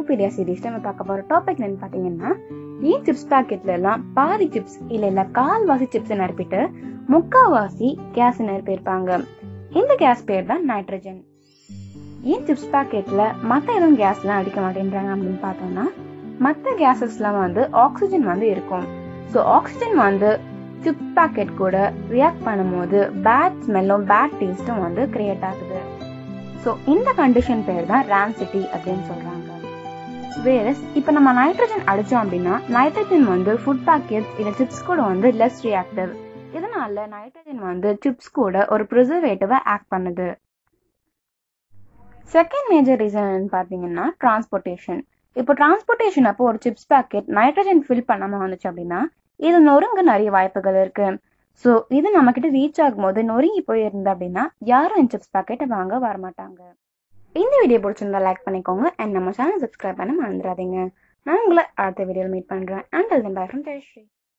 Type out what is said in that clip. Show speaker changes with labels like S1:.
S1: Wikipedia சீரீஸ்ல நம்ம பார்க்க போற டாபிக் என்னன்னு பாத்தீங்கன்னா ஏன் சிப்ஸ் பாக்கெட்ல எல்லாம் பாதி சிப்ஸ் இல்ல இல்ல கால்வாசி சிப்ஸ் நிரப்பிட்டு முக்காவாசி கேஸ் நிரப்பியிருப்பாங்க இந்த கேஸ் பேர் தான் நைட்ரஜன் ஏன் சிப்ஸ் பாக்கெட்ல மத்த எதுவும் கேஸ்லாம் அடிக்க மாட்டேன்றாங்க அப்படின்னு பார்த்தோம்னா மற்ற கேசஸ்லாம் வந்து ஆக்சிஜன் வந்து இருக்கும் ஸோ ஆக்சிஜன் வந்து சிப்ஸ் பாக்கெட் கூட ரியாக்ட் பண்ணும்போது பேட் ஸ்மெல்லும் பேட் டேஸ்ட்டும் வந்து கிரியேட் ஆகுது ஸோ இந்த கண்டிஷன் பேர் தான் ரான்சிட்டி அப்படின்னு சொல்றாங்க வேறஸ் இப்போ நம்ம நைட்ரஜன் அடிச்சோம் அப்படின்னா நைட்ரஜன் வந்து ஃபுட் பேக்கெட்ஸ் இல்லை சிப்ஸ் கூட வந்து லெஸ் ரியாக்டிவ் இதனால நைட்ரஜன் வந்து சிப்ஸ் கூட ஒரு ப்ரிசர்வேட்டிவா ஆக்ட் பண்ணுது செகண்ட் மேஜர் ரீசன் பார்த்தீங்கன்னா டிரான்ஸ்போர்ட்டேஷன் இப்போ டிரான்ஸ்போர்ட்டேஷன் அப்போ ஒரு சிப்ஸ் பேக்கெட் நைட்ரஜன் ஃபில் பண்ணாம வந்துச்சு அப்படின்னா இது நொறுங்க நிறைய வாய்ப்புகள் இருக்கு ஸோ இது நம்ம கிட்ட ரீச் ஆகும்போது நொறுங்கி போயிருந்தா அப்படின்னா யாரும் இந்த சிப்ஸ் பேக்கெட்டை வாங்க வரமாட்டாங்க இந்த வீடியோ பிடிச்சிருந்தா லைக் பண்ணிக்கோங்க அண்ட் நம்ம சேனல் சப்ஸ்கிரைப் பண்ண மறந்துடாதீங்க நான் உங்களை அடுத்த வீடியோவில் மீட் பண்றேன் அண்ட் பை ஃப்ரம் ஜெயஸ்ரீ